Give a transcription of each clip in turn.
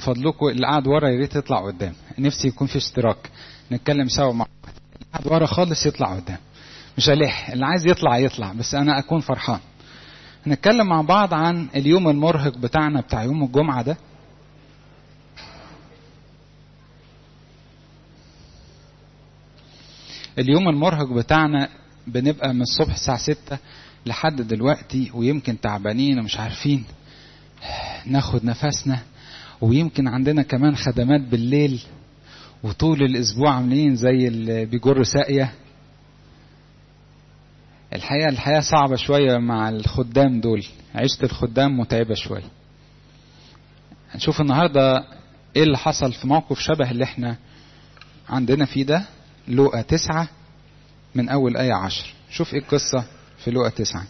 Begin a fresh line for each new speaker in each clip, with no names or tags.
من فضلكم اللي قاعد ورا يا ريت يطلع قدام نفسي يكون في اشتراك نتكلم سوا مع بعض اللي قاعد ورا خالص يطلع قدام مش هلح اللي عايز يطلع يطلع بس انا اكون فرحان هنتكلم مع بعض عن اليوم المرهق بتاعنا بتاع يوم الجمعة ده اليوم المرهق بتاعنا بنبقى من الصبح الساعة ستة لحد دلوقتي ويمكن تعبانين ومش عارفين ناخد نفسنا ويمكن عندنا كمان خدمات بالليل وطول الاسبوع عاملين زي اللي بيجر ساقيه الحقيقه الحياه صعبه شويه مع الخدام دول عيشه الخدام متعبه شويه هنشوف النهارده ايه اللي حصل في موقف شبه اللي احنا عندنا فيه ده لوقا تسعة من أول آية عشر شوف إيه القصة في لوقا تسعة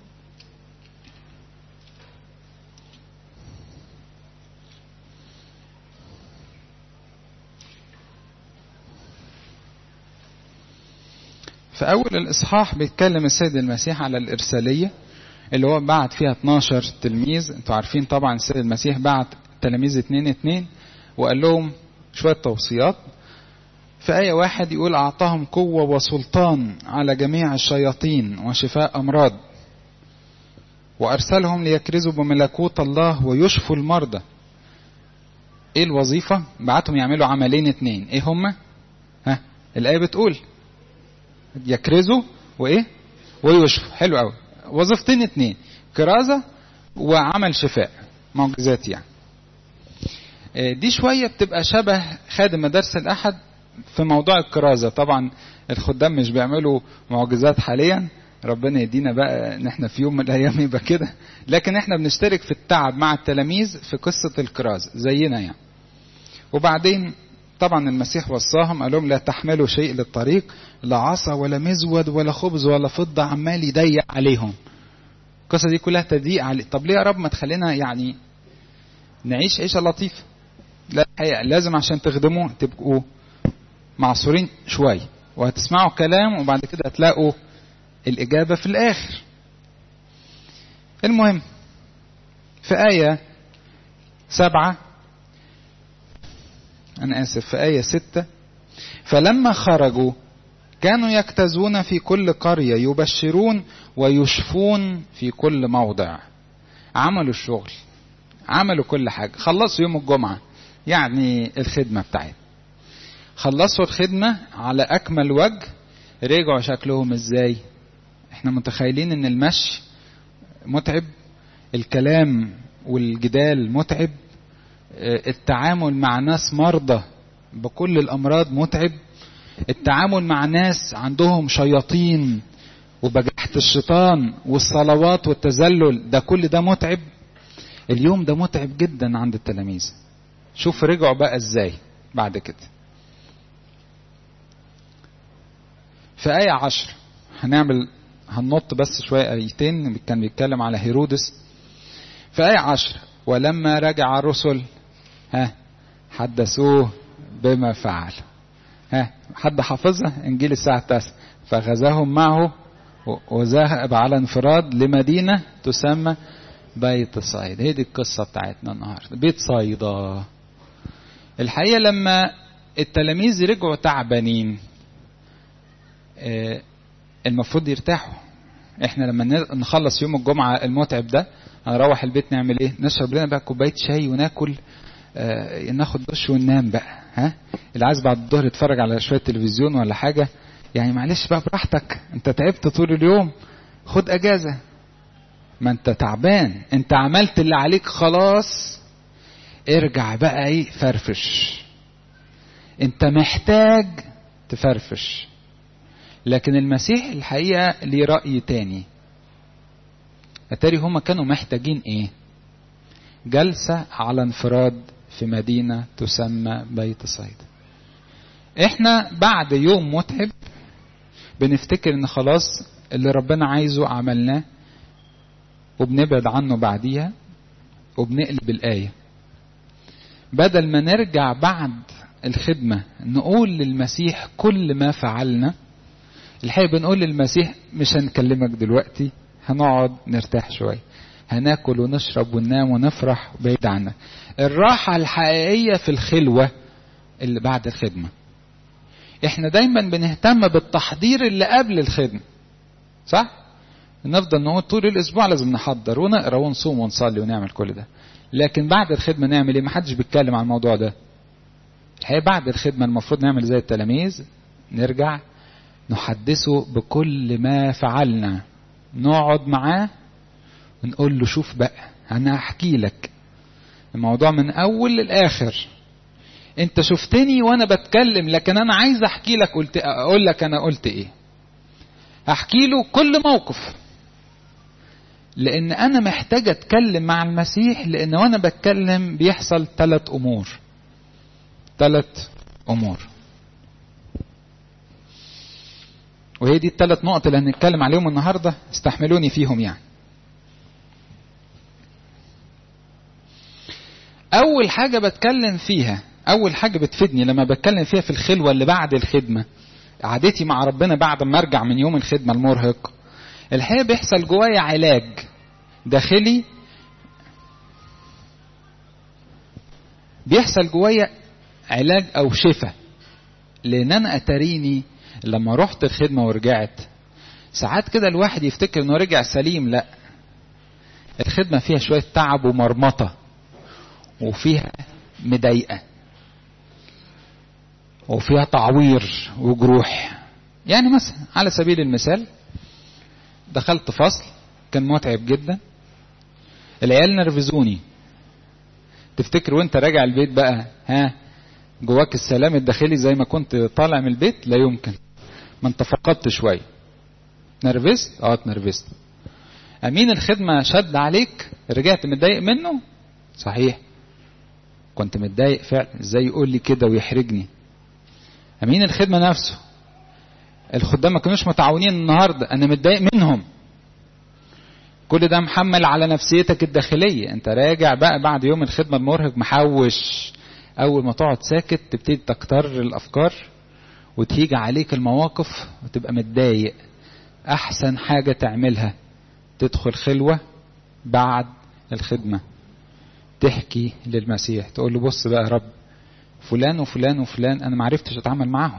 في أول الإصحاح بيتكلم السيد المسيح على الإرسالية اللي هو بعت فيها 12 تلميذ انتوا عارفين طبعا السيد المسيح بعت تلاميذ اتنين اتنين وقال لهم شوية توصيات في آية واحد يقول أعطاهم قوة وسلطان على جميع الشياطين وشفاء أمراض وأرسلهم ليكرزوا بملكوت الله ويشفوا المرضى إيه الوظيفة؟ بعتهم يعملوا عملين اتنين إيه هما؟ ها الآية بتقول يكرزوا وإيه؟ ويشفوا حلو قوي وظيفتين اتنين كرازة وعمل شفاء معجزات يعني دي شوية بتبقى شبه خادم مدارس الأحد في موضوع الكرازة طبعا الخدام مش بيعملوا معجزات حاليا ربنا يدينا بقى ان احنا في يوم من الايام يبقى كده لكن احنا بنشترك في التعب مع التلاميذ في قصة الكرازة زينا يعني وبعدين طبعا المسيح وصاهم قال لهم لا تحملوا شيء للطريق لا عصا ولا مزود ولا خبز ولا فضة عمال يضيق عليهم القصة دي كلها تضييق عليه طب ليه يا رب ما تخلينا يعني نعيش عيشة لطيفة لا الحقيقة لازم عشان تخدموا تبقوا معصورين شوية وهتسمعوا كلام وبعد كده هتلاقوا الإجابة في الآخر المهم في آية سبعة أنا آسف في آية ستة فلما خرجوا كانوا يجتازون في كل قرية يبشرون ويشفون في كل موضع عملوا الشغل عملوا كل حاجة خلصوا يوم الجمعة يعني الخدمة بتاعتهم خلصوا الخدمة على أكمل وجه رجعوا شكلهم إزاي احنا متخيلين ان المشي متعب الكلام والجدال متعب التعامل مع ناس مرضى بكل الأمراض متعب التعامل مع ناس عندهم شياطين وبجاحة الشيطان والصلوات والتذلل ده كل ده متعب اليوم ده متعب جدا عند التلاميذ شوف رجعوا بقى ازاي بعد كده في آية عشر هنعمل هننط بس شوية آيتين كان بيتكلم على هيرودس في آية عشر ولما رجع الرسل ها حدثوه بما فعل ها حد حافظها انجيل الساعة التاسعة فغزاهم معه وذهب على انفراد لمدينة تسمى بيت صيدا هي دي القصة بتاعتنا النهاردة بيت صيدا الحقيقة لما التلاميذ رجعوا تعبانين المفروض يرتاحوا احنا لما نخلص يوم الجمعة المتعب ده هنروح البيت نعمل ايه نشرب لنا بقى كوباية شاي وناكل اه ناخد دش وننام بقى ها اللي عايز بعد الظهر يتفرج على شوية تلفزيون ولا حاجة يعني معلش بقى براحتك انت تعبت طول اليوم خد اجازة ما انت تعبان انت عملت اللي عليك خلاص ارجع بقى ايه فرفش انت محتاج تفرفش لكن المسيح الحقيقة ليه رأي تاني أتاري هما كانوا محتاجين إيه جلسة على انفراد في مدينة تسمى بيت صيد إحنا بعد يوم متعب بنفتكر إن خلاص اللي ربنا عايزه عملناه وبنبعد عنه بعديها وبنقلب الآية بدل ما نرجع بعد الخدمة نقول للمسيح كل ما فعلنا الحقيقة بنقول للمسيح مش هنكلمك دلوقتي هنقعد نرتاح شوية هناكل ونشرب وننام ونفرح بعيد عنك الراحة الحقيقية في الخلوة اللي بعد الخدمة احنا دايما بنهتم بالتحضير اللي قبل الخدمة صح نفضل نقول طول الاسبوع لازم نحضر ونقرا ونصوم ونصلي ونعمل كل ده لكن بعد الخدمة نعمل ايه محدش بيتكلم عن الموضوع ده الحقيقة بعد الخدمة المفروض نعمل زي التلاميذ نرجع نحدثه بكل ما فعلنا نقعد معاه ونقول له شوف بقى انا هحكي لك الموضوع من اول للاخر انت شفتني وانا بتكلم لكن انا عايز احكي لك قلت اقول لك انا قلت ايه هحكي له كل موقف لان انا محتاج اتكلم مع المسيح لان وانا بتكلم بيحصل ثلاث امور ثلاث امور وهي دي الثلاث نقط اللي هنتكلم عليهم النهارده استحملوني فيهم يعني اول حاجه بتكلم فيها اول حاجه بتفيدني لما بتكلم فيها في الخلوه اللي بعد الخدمه قعدتي مع ربنا بعد ما ارجع من يوم الخدمه المرهق الحقيقه بيحصل جوايا علاج داخلي بيحصل جوايا علاج او شفاء لان انا اتريني لما رحت الخدمه ورجعت ساعات كده الواحد يفتكر انه رجع سليم لا الخدمه فيها شويه تعب ومرمطه وفيها مضايقه وفيها تعوير وجروح يعني مثلا على سبيل المثال دخلت فصل كان متعب جدا العيال نرفزوني تفتكر وانت راجع البيت بقى ها جواك السلام الداخلي زي ما كنت طالع من البيت لا يمكن ما انت فقدت شويه نرفزت اه اتنرفزت امين الخدمه شد عليك رجعت متضايق منه صحيح كنت متضايق فعلا ازاي يقول لي كده ويحرجني امين الخدمه نفسه الخدام ما كانوش متعاونين النهارده انا متضايق منهم كل ده محمل على نفسيتك الداخليه انت راجع بقى بعد يوم الخدمه المرهق محوش اول ما تقعد ساكت تبتدي تكتر الافكار وتيجي عليك المواقف وتبقى متضايق احسن حاجه تعملها تدخل خلوه بعد الخدمه تحكي للمسيح تقول له بص بقى يا رب فلان وفلان وفلان انا ما عرفتش اتعامل معاهم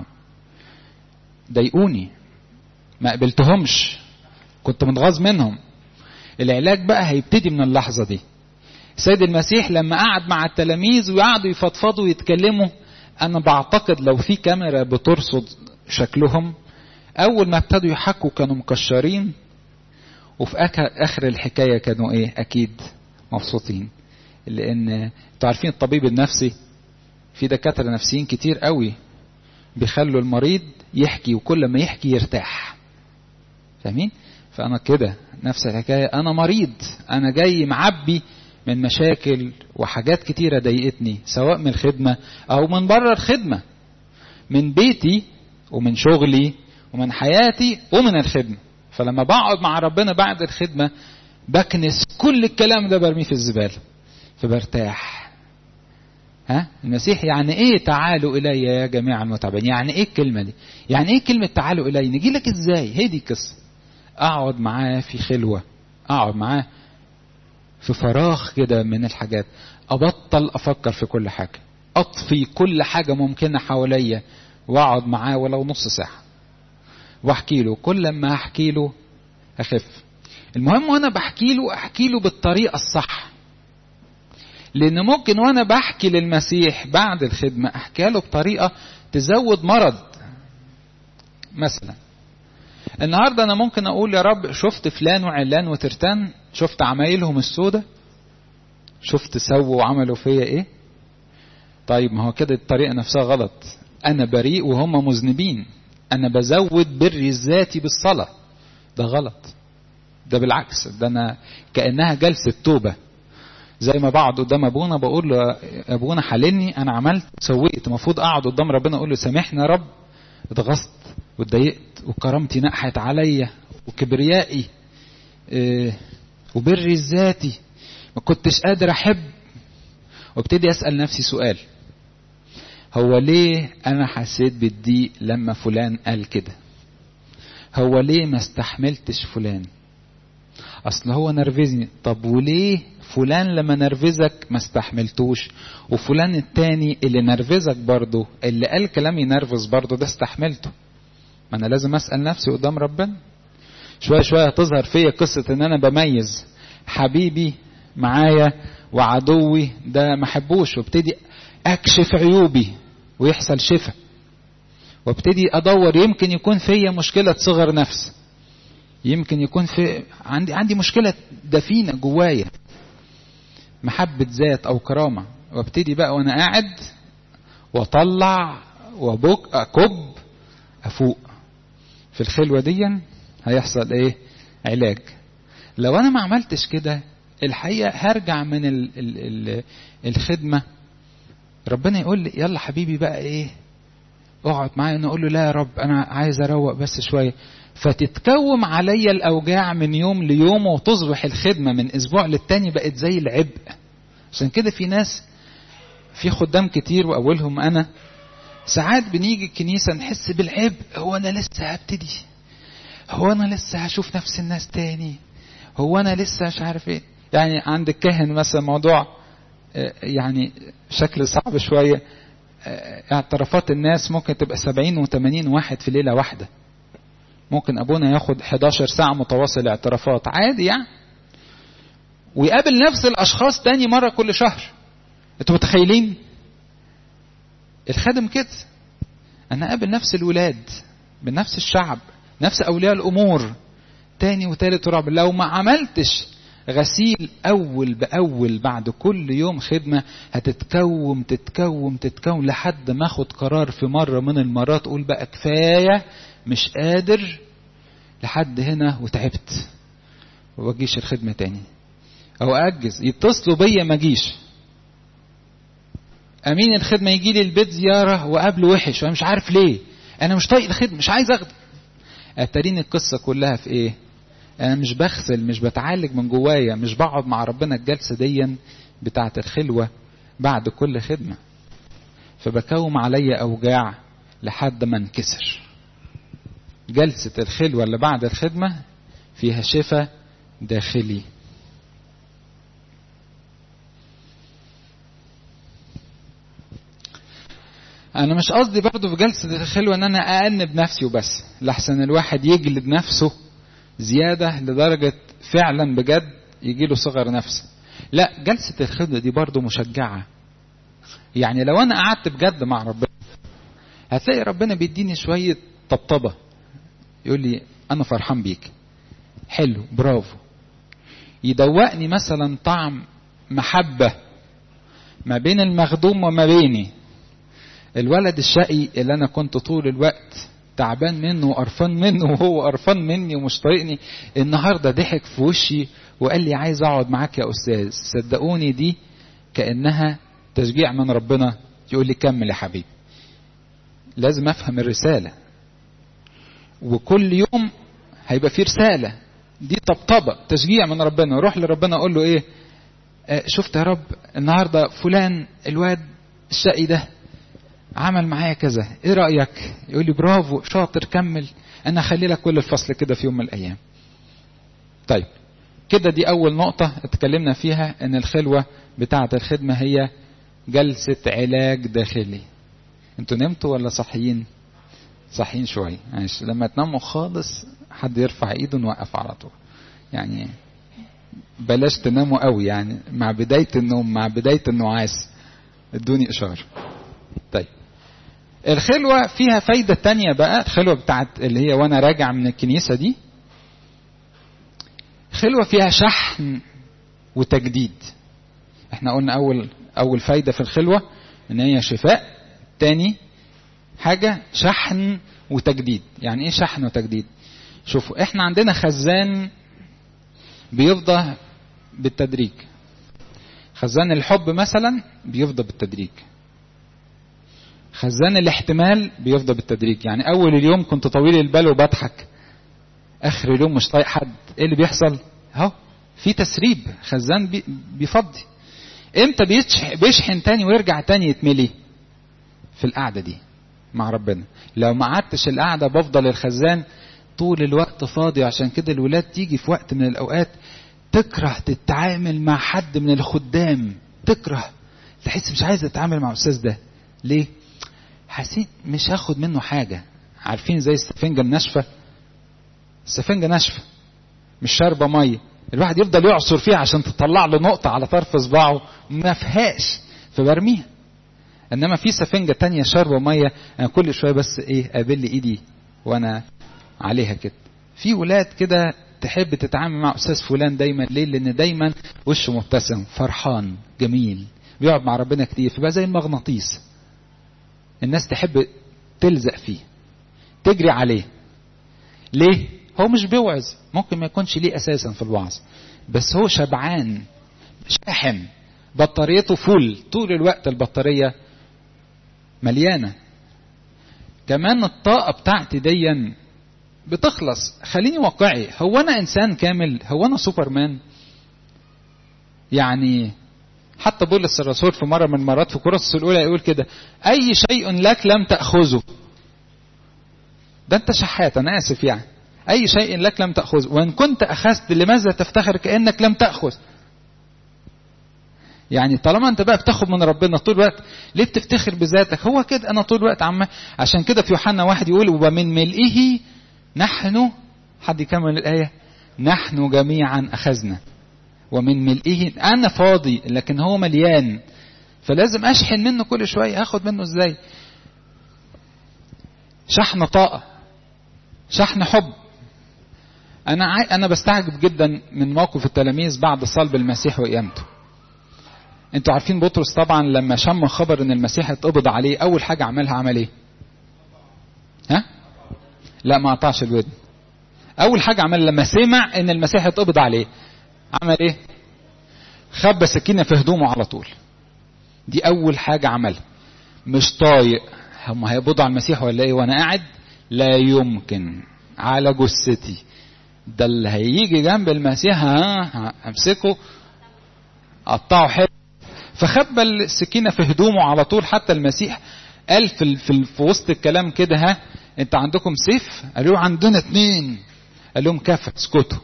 ضايقوني ما قبلتهمش كنت متغاظ منهم العلاج بقى هيبتدي من اللحظه دي سيد المسيح لما قعد مع التلاميذ وقعدوا يفضفضوا ويتكلموا انا بعتقد لو في كاميرا بترصد شكلهم اول ما ابتدوا يحكوا كانوا مكشرين وفي اخر الحكايه كانوا ايه اكيد مبسوطين لان انتوا عارفين الطبيب النفسي في دكاتره نفسيين كتير قوي بيخلوا المريض يحكي وكل ما يحكي يرتاح فاهمين فانا كده نفس الحكايه انا مريض انا جاي معبي من مشاكل وحاجات كتيرة ضايقتني سواء من الخدمة أو من بره الخدمة من بيتي ومن شغلي ومن حياتي ومن الخدمة فلما بقعد مع ربنا بعد الخدمة بكنس كل الكلام ده برميه في الزبالة فبرتاح ها المسيح يعني ايه تعالوا الي يا جميع المتعبين يعني ايه الكلمه دي يعني ايه كلمه تعالوا الي نجي لك ازاي هي دي القصه اقعد معاه في خلوه اقعد معاه في فراغ كده من الحاجات ابطل افكر في كل حاجه اطفي كل حاجه ممكنه حواليا واقعد معاه ولو نص ساعه واحكي له كل ما احكي له اخف المهم وانا بحكي له احكي له بالطريقه الصح لان ممكن وانا بحكي للمسيح بعد الخدمه احكي له بطريقه تزود مرض مثلا النهارده انا ممكن اقول يا رب شفت فلان وعلان وترتان شفت عمايلهم السودة شفت سووا وعملوا فيا ايه طيب ما هو كده الطريقه نفسها غلط انا بريء وهم مذنبين انا بزود بري الذاتي بالصلاه ده غلط ده بالعكس ده انا كانها جلسه توبه زي ما بقعد قدام ابونا بقول له ابونا حللني انا عملت سويت المفروض اقعد قدام ربنا اقول له سامحني يا رب اتغصت واتضايقت وكرامتي نقحت عليا وكبريائي اه وبري الذاتي ما كنتش قادر احب وابتدي اسال نفسي سؤال هو ليه انا حسيت بالضيق لما فلان قال كده هو ليه ما استحملتش فلان اصل هو نرفزني طب وليه فلان لما نرفزك ما استحملتوش وفلان التاني اللي نرفزك برضه اللي قال كلام ينرفز برضه ده استحملته ما انا لازم اسال نفسي قدام ربنا شويه شويه هتظهر فيا قصه ان انا بميز حبيبي معايا وعدوي ده ما احبوش وابتدي اكشف عيوبي ويحصل شفا وابتدي ادور يمكن يكون فيا مشكله صغر نفس يمكن يكون في عندي عندي مشكله دفينه جوايا محبه ذات او كرامه وابتدي بقى وانا قاعد واطلع وبك اكب افوق في الخلوه دي هيحصل ايه علاج لو انا ما عملتش كده الحقيقه هرجع من ال ال ال الخدمه ربنا يقول لي يلا حبيبي بقى ايه اقعد معايا انا اقول له لا يا رب انا عايز اروق بس شويه فتتكوم عليا الاوجاع من يوم ليوم وتصبح الخدمه من اسبوع للتاني بقت زي العبء عشان كده في ناس في خدام كتير واولهم انا ساعات بنيجي الكنيسه نحس بالعبء هو انا لسه هبتدي هو انا لسه هشوف نفس الناس تاني هو انا لسه مش عارف ايه يعني عند الكاهن مثلا موضوع يعني شكل صعب شويه اعترافات الناس ممكن تبقى 70 و80 واحد في ليله واحده ممكن ابونا ياخد 11 ساعه متواصل اعترافات عادي يعني ويقابل نفس الاشخاص تاني مره كل شهر انتوا متخيلين الخادم كده انا قابل نفس الولاد بنفس الشعب نفس اولياء الامور تاني وتالت ورابع لو ما عملتش غسيل اول باول بعد كل يوم خدمه هتتكوم تتكوم تتكوم لحد ما اخد قرار في مره من المرات اقول بقى كفايه مش قادر لحد هنا وتعبت واجيش الخدمه تاني او اجز يتصلوا بيا ما اجيش امين الخدمه يجي لي البيت زياره وقابله وحش وانا مش عارف ليه انا مش طايق الخدمه مش عايز اخدم اتاريني القصه كلها في ايه انا مش بغسل مش بتعالج من جوايا مش بقعد مع ربنا الجلسه ديا بتاعه الخلوه بعد كل خدمه فبكوم عليا اوجاع لحد ما انكسر جلسه الخلوه اللي بعد الخدمه فيها شفاء داخلي انا مش قصدي برضو في جلسه الخلوه ان انا اانب نفسي وبس لحسن الواحد يجلد نفسه زياده لدرجه فعلا بجد يجي له صغر نفس لا جلسه الخلوه دي برضو مشجعه يعني لو انا قعدت بجد مع ربنا هتلاقي ربنا بيديني شويه طبطبه يقول لي انا فرحان بيك حلو برافو يدوقني مثلا طعم محبه ما بين المخدوم وما بيني الولد الشقي اللي انا كنت طول الوقت تعبان منه وقرفان منه وهو قرفان مني ومش طايقني النهارده ضحك في وشي وقال لي عايز اقعد معاك يا استاذ صدقوني دي كانها تشجيع من ربنا يقول لي كمل يا حبيبي لازم افهم الرساله وكل يوم هيبقى في رساله دي طبطبه تشجيع من ربنا روح لربنا اقول له ايه آه شفت يا رب النهارده فلان الواد الشقي ده عمل معايا كذا ايه رايك يقول لي برافو شاطر كمل انا هخلي لك كل الفصل كده في يوم من الايام طيب كده دي اول نقطه اتكلمنا فيها ان الخلوه بتاعه الخدمه هي جلسه علاج داخلي انتوا نمتوا ولا صاحيين صاحيين شويه يعني لما تناموا خالص حد يرفع ايده نوقف على طول يعني بلاش تناموا قوي يعني مع بدايه النوم مع بدايه النعاس ادوني اشاره طيب الخلوة فيها فايدة تانية بقى الخلوة بتاعت اللي هي وانا راجع من الكنيسة دي خلوة فيها شحن وتجديد احنا قلنا اول اول فايدة في الخلوة ان هي شفاء تاني حاجة شحن وتجديد يعني ايه شحن وتجديد شوفوا احنا عندنا خزان بيفضى بالتدريج خزان الحب مثلا بيفضى بالتدريج خزان الاحتمال بيفضى بالتدريج يعني اول اليوم كنت طويل البال وبضحك اخر اليوم مش طايق حد ايه اللي بيحصل اهو في تسريب خزان بي بيفضي امتى بيشحن تاني ويرجع تاني يتملي في القعده دي مع ربنا لو ما قعدتش القعده بفضل الخزان طول الوقت فاضي عشان كده الولاد تيجي في وقت من الأوقات تكره تتعامل مع حد من الخدام تكره تحس مش عايز تتعامل مع الأستاذ ده ليه؟ حاسين مش هاخد منه حاجة عارفين زي السفنجة الناشفة السفنجة ناشفة مش شاربة مية الواحد يفضل يعصر فيها عشان تطلع له نقطة على طرف صباعه ما فيهاش فبرميها انما في سفنجة تانية شاربة مية انا كل شوية بس ايه قابل لي ايدي وانا عليها كده في ولاد كده تحب تتعامل مع استاذ فلان دايما ليه لان دايما وشه مبتسم فرحان جميل بيقعد مع ربنا كتير فبقى زي المغناطيس الناس تحب تلزق فيه تجري عليه ليه هو مش بيوعظ ممكن ما يكونش ليه اساسا في الوعظ بس هو شبعان شاحن بطاريته فول طول الوقت البطارية مليانة كمان الطاقة بتاعتي ديا بتخلص خليني واقعي هو انا انسان كامل هو انا سوبرمان يعني حتى بولس الرسول في مرة من المرات في كورنثوس الأولى يقول كده أي شيء لك لم تأخذه ده أنت شحات أنا آسف يعني أي شيء لك لم تأخذه وإن كنت أخذت لماذا تفتخر كأنك لم تأخذ يعني طالما انت بقى بتاخد من ربنا طول الوقت ليه بتفتخر بذاتك هو كده انا طول الوقت عم عشان كده في يوحنا واحد يقول ومن ملئه نحن حد يكمل الايه نحن جميعا اخذنا ومن ملئه انا فاضي لكن هو مليان فلازم اشحن منه كل شويه اخد منه ازاي شحن طاقه شحن حب انا عاي... انا بستعجب جدا من موقف التلاميذ بعد صلب المسيح وقيامته انتوا عارفين بطرس طبعا لما شم خبر ان المسيح اتقبض عليه اول حاجه عملها عمل ايه ها لا ما قطعش الودن اول حاجه عمل لما سمع ان المسيح اتقبض عليه عمل ايه خبى سكينه في هدومه على طول دي اول حاجه عملها مش طايق هم هيقبضوا على المسيح ولا ايه وانا قاعد لا يمكن على جثتي ده اللي هيجي جنب المسيح ها امسكه قطعه حلو فخبى السكينه في هدومه على طول حتى المسيح قال في, في, في وسط الكلام كده ها انت عندكم سيف قالوا عندنا اتنين قال لهم كفى اسكتوا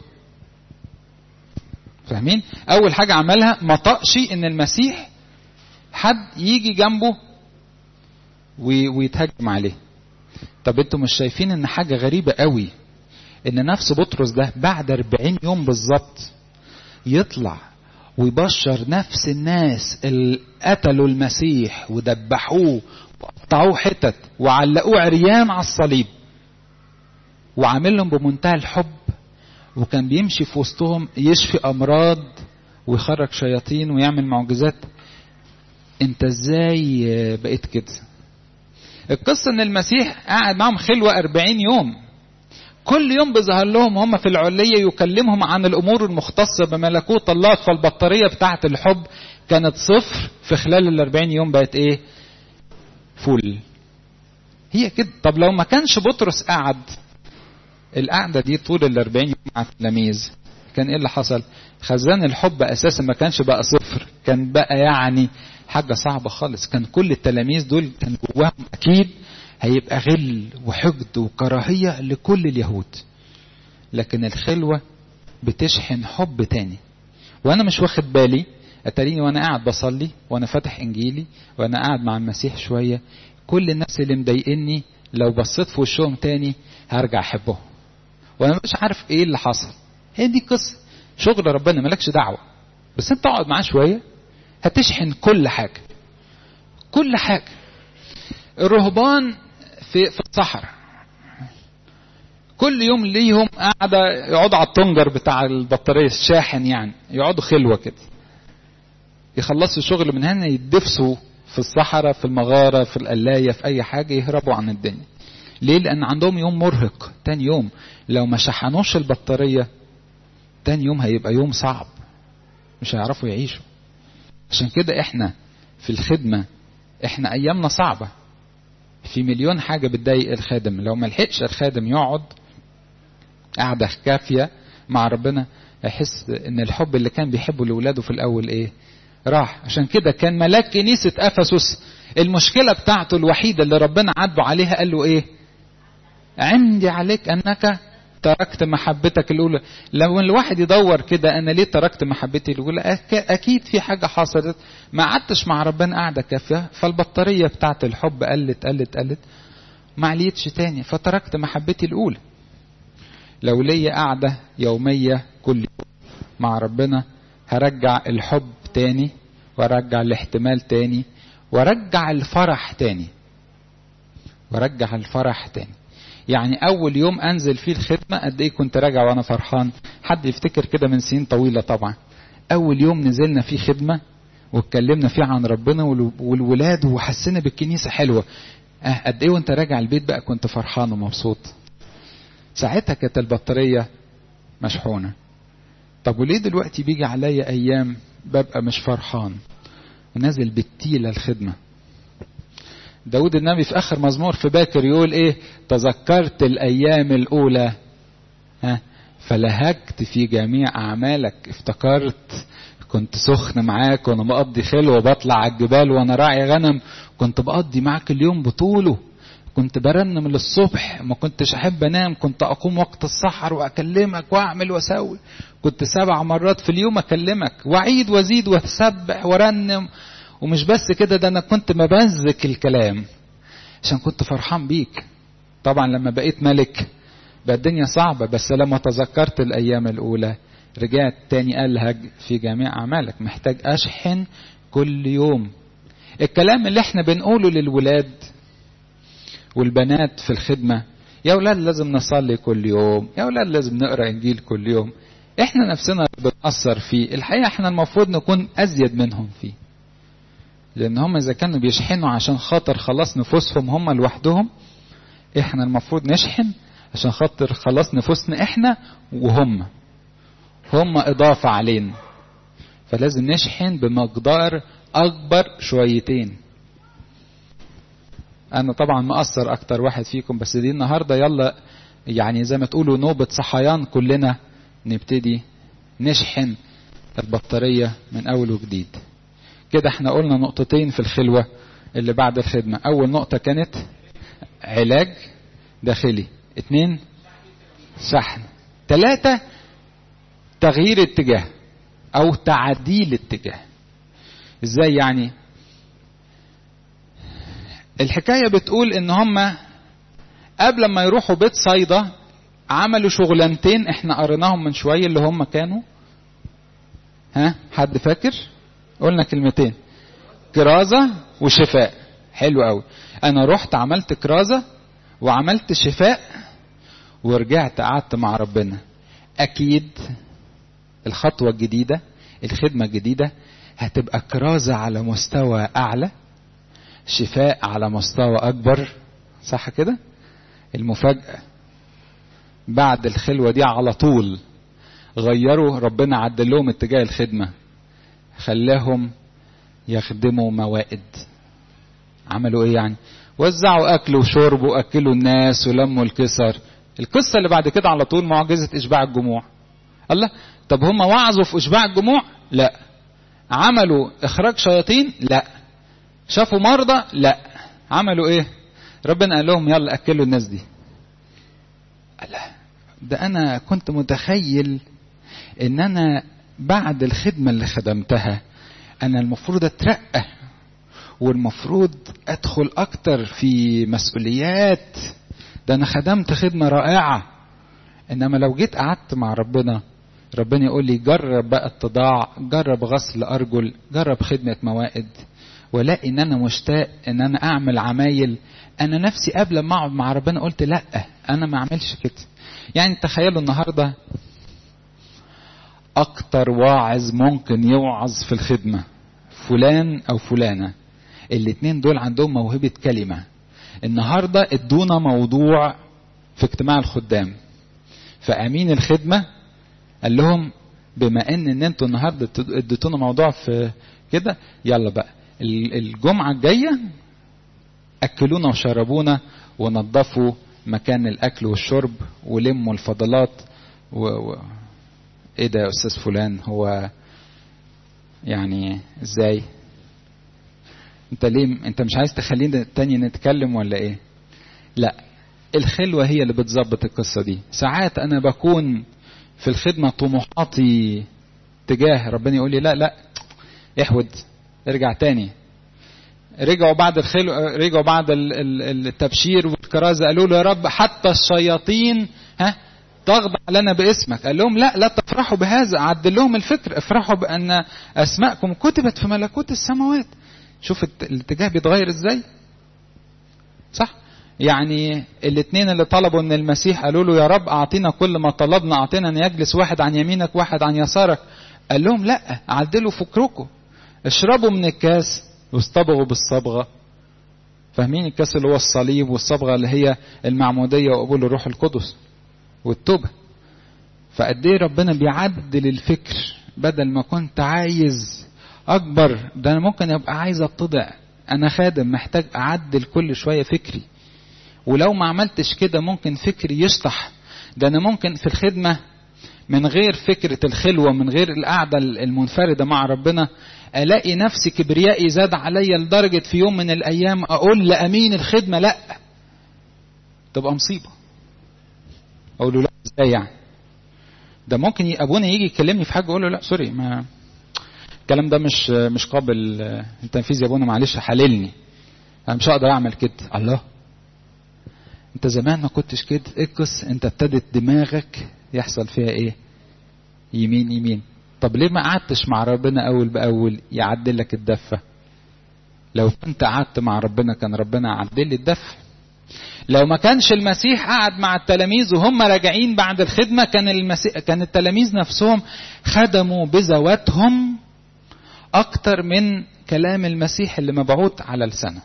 فاهمين اول حاجه عملها ما طقش ان المسيح حد يجي جنبه ويتهجم عليه طب انتوا مش شايفين ان حاجه غريبه قوي ان نفس بطرس ده بعد 40 يوم بالظبط يطلع ويبشر نفس الناس اللي قتلوا المسيح ودبحوه وقطعوه حتت وعلقوه عريان على الصليب وعاملهم بمنتهى الحب وكان بيمشي في وسطهم يشفي امراض ويخرج شياطين ويعمل معجزات انت ازاي بقيت كده القصة ان المسيح قاعد معهم خلوة أربعين يوم كل يوم بيظهر لهم هم في العلية يكلمهم عن الأمور المختصة بملكوت الله فالبطارية بتاعة الحب كانت صفر في خلال الأربعين يوم بقت إيه فول هي كده طب لو ما كانش بطرس قعد القعدة دي طول الأربعين يوم مع التلاميذ كان إيه اللي حصل خزان الحب أساسا ما كانش بقى صفر كان بقى يعني حاجة صعبة خالص كان كل التلاميذ دول كان جواهم أكيد هيبقى غل وحقد وكراهية لكل اليهود لكن الخلوة بتشحن حب تاني وأنا مش واخد بالي أتريني وأنا قاعد بصلي وأنا فاتح إنجيلي وأنا قاعد مع المسيح شوية كل الناس اللي مضايقني لو بصيت في وشهم تاني هرجع أحبهم وأنا مش عارف إيه اللي حصل هي دي قصة شغل ربنا مالكش دعوة بس أنت اقعد معاه شوية هتشحن كل حاجة كل حاجة الرهبان في في الصحراء كل يوم ليهم قاعدة يقعدوا على الطنجر بتاع البطارية الشاحن يعني يقعدوا خلوة كده يخلصوا شغل من هنا يدفسوا في الصحراء في المغارة في القلاية في أي حاجة يهربوا عن الدنيا ليه لأن عندهم يوم مرهق تاني يوم لو ما شحنوش البطارية تاني يوم هيبقى يوم صعب مش هيعرفوا يعيشوا عشان كده احنا في الخدمة احنا ايامنا صعبة في مليون حاجة بتضايق الخادم لو ما لحقش الخادم يقعد قاعدة كافية مع ربنا يحس ان الحب اللي كان بيحبه لاولاده في الاول ايه راح عشان كده كان ملاك كنيسة افسس المشكلة بتاعته الوحيدة اللي ربنا عاتبه عليها قال له ايه عندي عليك انك تركت محبتك الاولى لو الواحد يدور كده انا ليه تركت محبتي الاولى اكيد في حاجه حصلت ما قعدتش مع ربنا قعده كافيه فالبطاريه بتاعت الحب قلت قلت قلت ما عليتش تاني فتركت محبتي الاولى لو ليا قعده يوميه كل يوم مع ربنا هرجع الحب تاني وارجع الاحتمال تاني وارجع الفرح تاني وارجع الفرح تاني يعني اول يوم انزل فيه الخدمه قد ايه كنت راجع وانا فرحان حد يفتكر كده من سنين طويله طبعا اول يوم نزلنا فيه خدمه واتكلمنا فيه عن ربنا والولاد وحسينا بالكنيسه حلوه اه قد ايه وانت راجع البيت بقى كنت فرحان ومبسوط ساعتها كانت البطاريه مشحونه طب وليه دلوقتي بيجي عليا ايام ببقى مش فرحان ونازل بالتيله الخدمه داود النبي في اخر مزمور في باكر يقول ايه تذكرت الايام الاولى ها فلهجت في جميع اعمالك افتكرت كنت سخن معاك وانا بقضي خلوه بطلع على الجبال وانا راعي غنم كنت بقضي معاك اليوم بطوله كنت برنم للصبح ما كنتش احب انام كنت اقوم وقت السحر واكلمك واعمل واسوي كنت سبع مرات في اليوم اكلمك واعيد وازيد واسبح وارنم ومش بس كده ده انا كنت مبزك الكلام عشان كنت فرحان بيك طبعا لما بقيت ملك بقى الدنيا صعبة بس لما تذكرت الأيام الأولى رجعت تاني ألهج في جميع أعمالك محتاج أشحن كل يوم الكلام اللي احنا بنقوله للولاد والبنات في الخدمة يا ولاد لازم نصلي كل يوم يا ولاد لازم نقرأ إنجيل كل يوم احنا نفسنا بنأثر فيه الحقيقة احنا المفروض نكون أزيد منهم فيه لان هم اذا كانوا بيشحنوا عشان خاطر خلاص نفوسهم هم لوحدهم احنا المفروض نشحن عشان خاطر خلاص نفوسنا احنا وهم هم اضافة علينا فلازم نشحن بمقدار اكبر شويتين انا طبعا مقصر اكتر واحد فيكم بس دي النهاردة يلا يعني زي ما تقولوا نوبة صحيان كلنا نبتدي نشحن البطارية من اول وجديد كده احنا قلنا نقطتين في الخلوة اللي بعد الخدمة أول نقطة كانت علاج داخلي اتنين شحن تلاتة تغيير اتجاه أو تعديل اتجاه ازاي يعني الحكاية بتقول ان هم قبل ما يروحوا بيت صيدا عملوا شغلانتين احنا قريناهم من شوية اللي هم كانوا ها حد فاكر قلنا كلمتين كرازة وشفاء حلو قوي انا رحت عملت كرازة وعملت شفاء ورجعت قعدت مع ربنا اكيد الخطوة الجديدة الخدمة الجديدة هتبقى كرازة على مستوى اعلى شفاء على مستوى اكبر صح كده المفاجأة بعد الخلوة دي على طول غيروا ربنا عدل لهم اتجاه الخدمة خلاهم يخدموا موائد عملوا ايه يعني وزعوا اكل وشرب واكلوا الناس ولموا الكسر القصة اللي بعد كده على طول معجزة اشباع الجموع الله طب هم وعظوا في اشباع الجموع لا عملوا اخراج شياطين لا شافوا مرضى لا عملوا ايه ربنا قال لهم يلا اكلوا الناس دي لا ده انا كنت متخيل ان انا بعد الخدمة اللي خدمتها انا المفروض اترقى والمفروض ادخل اكتر في مسؤوليات ده انا خدمت خدمة رائعة انما لو جيت قعدت مع ربنا ربنا يقول لي جرب بقى التضاع جرب غسل ارجل جرب خدمة موائد ولاقي ان انا مشتاق ان انا اعمل عمايل انا نفسي قبل ما اقعد مع ربنا قلت لا انا ما اعملش كده يعني تخيلوا النهارده اكتر واعظ ممكن يوعظ في الخدمه فلان او فلانه الاتنين دول عندهم موهبه كلمه النهارده ادونا موضوع في اجتماع الخدام فامين الخدمه قال لهم بما ان ان انتوا النهارده اديتونا موضوع في كده يلا بقى الجمعه الجايه اكلونا وشربونا ونظفوا مكان الاكل والشرب ولموا الفضلات و... و... ايه ده يا استاذ فلان هو يعني ازاي انت ليه انت مش عايز تخلينا تاني نتكلم ولا ايه لا الخلوة هي اللي بتظبط القصة دي ساعات أنا بكون في الخدمة طموحاتي تجاه ربنا يقول لي لا لا احود ارجع تاني رجعوا بعد الخلو رجعوا بعد التبشير والكرازة قالوا له يا رب حتى الشياطين ها تخضع لنا باسمك قال لهم لا لا تفرحوا بهذا عدل لهم الفكر افرحوا بان اسماءكم كتبت في ملكوت السماوات شوف الاتجاه بيتغير ازاي صح يعني الاثنين اللي طلبوا من المسيح قالوا له يا رب اعطينا كل ما طلبنا اعطينا ان يجلس واحد عن يمينك واحد عن يسارك قال لهم لا عدلوا فكركم اشربوا من الكاس واصطبغوا بالصبغه فاهمين الكاس اللي هو الصليب والصبغه اللي هي المعموديه وقبول الروح القدس والتوبه فقد ايه ربنا بيعدل الفكر بدل ما كنت عايز اكبر ده انا ممكن ابقى عايز اتضع انا خادم محتاج اعدل كل شويه فكري ولو ما عملتش كده ممكن فكري يشطح ده انا ممكن في الخدمه من غير فكره الخلوه من غير القعده المنفرده مع ربنا الاقي نفسي كبريائي زاد عليا لدرجه في يوم من الايام اقول لامين الخدمه لا تبقى مصيبه اقول له لا ازاي يعني ده ممكن ابونا يجي يكلمني في حاجه اقول له لا سوري ما الكلام ده مش مش قابل التنفيذ يا ابونا معلش حللني انا مش هقدر اعمل كده الله انت زمان ما كنتش كده اقص انت ابتدت دماغك يحصل فيها ايه يمين يمين طب ليه ما قعدتش مع ربنا اول باول يعدل لك الدفه لو كنت قعدت مع ربنا كان ربنا عدل لي الدفه لو ما كانش المسيح قعد مع التلاميذ وهم راجعين بعد الخدمة كان المسيح كان التلاميذ نفسهم خدموا بذواتهم أكتر من كلام المسيح اللي مبعوث على لسانه.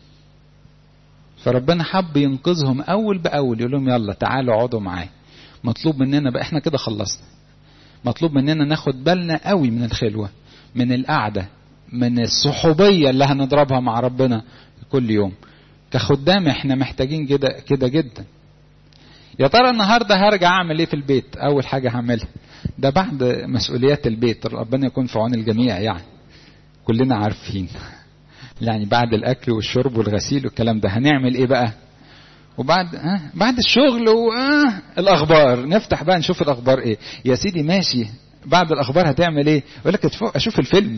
فربنا حب ينقذهم أول بأول يقول لهم يلا تعالوا اقعدوا معايا. مطلوب مننا بقى احنا كده خلصنا. مطلوب مننا ناخد بالنا قوي من الخلوة، من القعدة، من الصحوبية اللي هنضربها مع ربنا كل يوم. كخدام احنا محتاجين كده كده جدا يا ترى النهارده هرجع اعمل ايه في البيت اول حاجه هعملها ده بعد مسؤوليات البيت ربنا يكون في عون الجميع يعني كلنا عارفين يعني بعد الاكل والشرب والغسيل والكلام ده هنعمل ايه بقى وبعد آه بعد الشغل وآه الاخبار نفتح بقى نشوف الاخبار ايه يا سيدي ماشي بعد الاخبار هتعمل ايه يقول لك اشوف الفيلم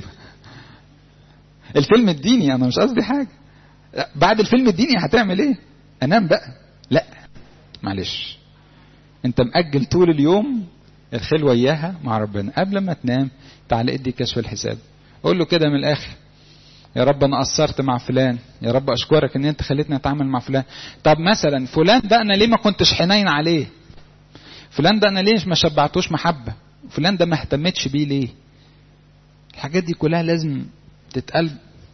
الفيلم الديني انا مش قصدي حاجه بعد الفيلم الديني هتعمل ايه انام بقى لا معلش انت مأجل طول اليوم الخلوة اياها مع ربنا قبل ما تنام تعال ادي كشف الحساب قول له كده من الاخر يا رب انا قصرت مع فلان يا رب اشكرك ان انت خليتني اتعامل مع فلان طب مثلا فلان ده انا ليه ما كنتش حنين عليه فلان ده انا ليه ما شبعتوش محبة فلان ده ما اهتمتش بيه ليه الحاجات دي كلها لازم تتقال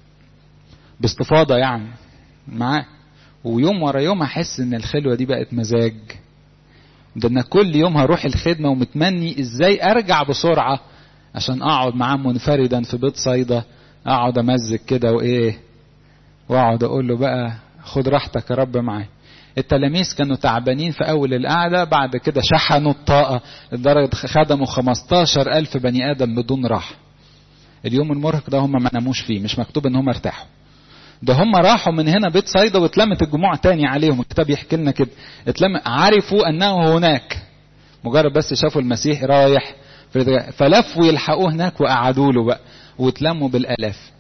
باستفاضه يعني معاه ويوم ورا يوم احس ان الخلوه دي بقت مزاج ده انا كل يوم هروح الخدمه ومتمني ازاي ارجع بسرعه عشان اقعد معاه منفردا في بيت صيدا اقعد امزج كده وايه واقعد اقول له بقى خد راحتك يا رب معايا التلاميذ كانوا تعبانين في اول القعده بعد كده شحنوا الطاقه لدرجه خدموا 15 الف بني ادم بدون راحه اليوم المرهق ده هم ما ناموش فيه مش مكتوب ان هم ارتاحوا ده هم راحوا من هنا بيت صيدا واتلمت الجموع تاني عليهم الكتاب يحكي لنا كده اتلم عرفوا انه هناك مجرد بس شافوا المسيح رايح فلفوا يلحقوه هناك وقعدوا له بقى واتلموا بالالاف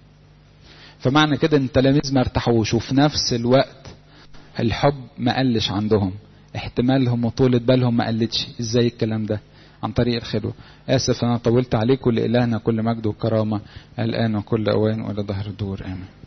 فمعنى كده ان التلاميذ ما ارتاحوش وفي نفس الوقت الحب ما قلش عندهم احتمالهم وطولة بالهم ما قلتش ازاي الكلام ده عن طريق الخلوة آسف أنا طولت عليكم لإلهنا كل مجد وكرامة الآن وكل أوان وإلى ظهر الدور آمين